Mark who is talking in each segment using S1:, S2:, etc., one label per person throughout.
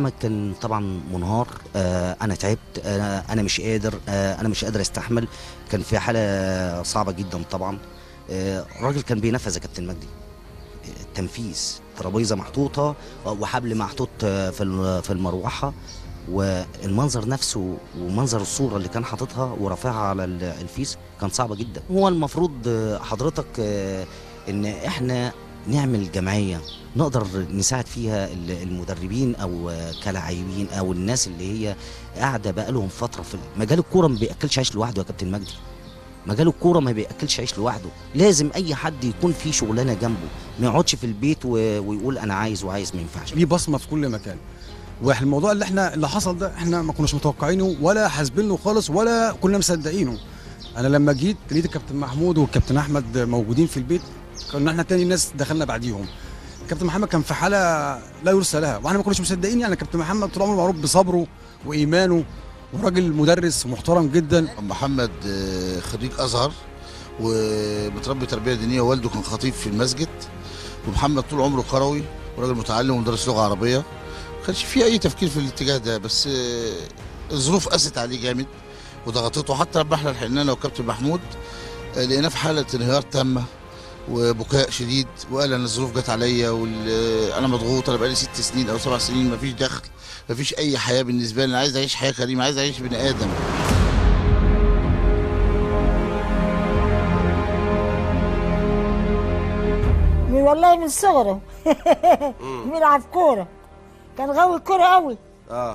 S1: محمد كان طبعا منهار آه انا تعبت آه انا مش قادر آه انا مش قادر استحمل كان في حاله صعبه جدا طبعا آه الراجل كان بينفذ يا كابتن مجدي آه، التنفيذ ترابيزه محطوطه وحبل محطوط آه، في ال- في المروحه والمنظر نفسه ومنظر الصوره اللي كان حاططها ورافعها على ال- الفيس كان صعبه جدا هو المفروض آه، حضرتك آه، ان احنا نعمل جمعيه نقدر نساعد فيها ال- المدربين او آه، كلاعبين او الناس اللي هي قاعده بقالهم فتره في مجال الكوره ما بياكلش عيش لوحده يا كابتن مجدي مجال الكوره ما بياكلش عيش لوحده لازم اي حد يكون في شغلانه جنبه ما يقعدش في البيت و... ويقول انا عايز وعايز ما ينفعش
S2: ليه بصمه في كل مكان والموضوع اللي احنا اللي حصل ده احنا ما كناش متوقعينه ولا حاسبينه خالص ولا كنا مصدقينه انا لما جيت لقيت الكابتن محمود والكابتن احمد موجودين في البيت كنا احنا تاني ناس دخلنا بعديهم الكابتن محمد كان في حاله لا يرثى لها واحنا ما كناش مصدقين يعني الكابتن محمد طول عمره معروف بصبره وايمانه وراجل مدرس محترم جدا
S3: محمد آه، خريج ازهر ومتربي تربيه دينيه والده كان خطيب في المسجد ومحمد طول عمره كروي وراجل متعلم ومدرس لغه عربيه ما كانش فيه اي تفكير في الاتجاه ده بس آه، الظروف قست عليه جامد وضغطته حتى لما احنا لحقنا انا وكابتن محمود آه، لقيناه في حاله انهيار تامه وبكاء شديد وقال انا الظروف جت عليا وانا مضغوط انا بقالي ست سنين او سبع سنين مفيش دخل مفيش اي حياه بالنسبه لي انا عايز اعيش حياه كريمه عايز اعيش بني ادم
S4: من والله من صغره بيلعب كوره كان غاوي كوره قوي
S5: اه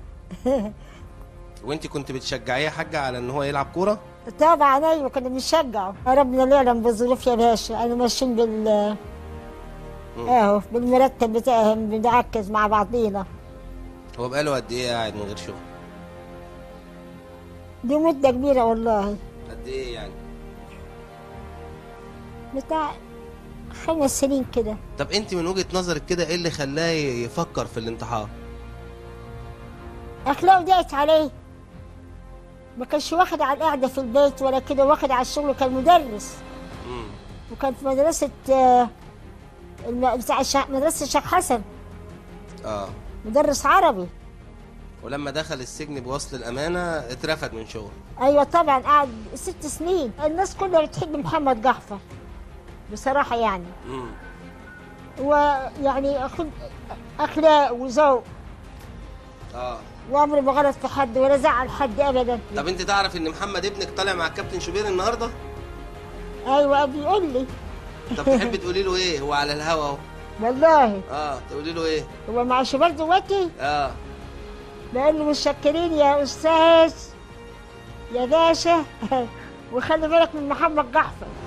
S5: وانت كنت بتشجعيه يا حاجه على ان هو يلعب كوره
S4: طبعا ايوه كنا بنشجعه ربنا لا يعلم بالظروف يا باشا انا ماشيين بال اهو بالمرتب بتاعهم بنركز مع بعضينا
S5: هو بقاله قد ايه قاعد من غير شغل
S4: دي مده كبيره والله
S5: قد ايه يعني
S4: بتاع خمس سنين كده
S5: طب انت من وجهه نظرك كده ايه اللي خلاه يفكر في الانتحار
S4: اخلاقه ضاقت عليه ما كانش واخد على القعده في البيت ولا كده واخد على الشغل كان مدرس
S5: امم
S4: وكان في مدرسه آه، الم- بتاع الشيخ- مدرسه الشيخ حسن
S5: اه
S4: مدرس عربي
S5: ولما دخل السجن بوصل الامانه اترفد من شغل
S4: ايوه طبعا قعد ست سنين الناس كلها بتحب محمد جعفر بصراحه يعني
S5: امم
S4: ويعني أخد اخلاق وذوق
S5: اه
S4: وعمره ما غلط في حد ولا زعل حد ابدا
S5: طب انت تعرف ان محمد ابنك طالع مع الكابتن شوبير النهارده
S4: ايوه بيقول لي
S5: طب تحب تقولي له ايه هو على الهوا اهو
S4: والله
S5: اه تقولي له ايه
S4: هو مع شباب دلوقتي
S5: اه
S4: بقول له متشكرين يا استاذ يا باشا وخلي بالك من محمد جعفر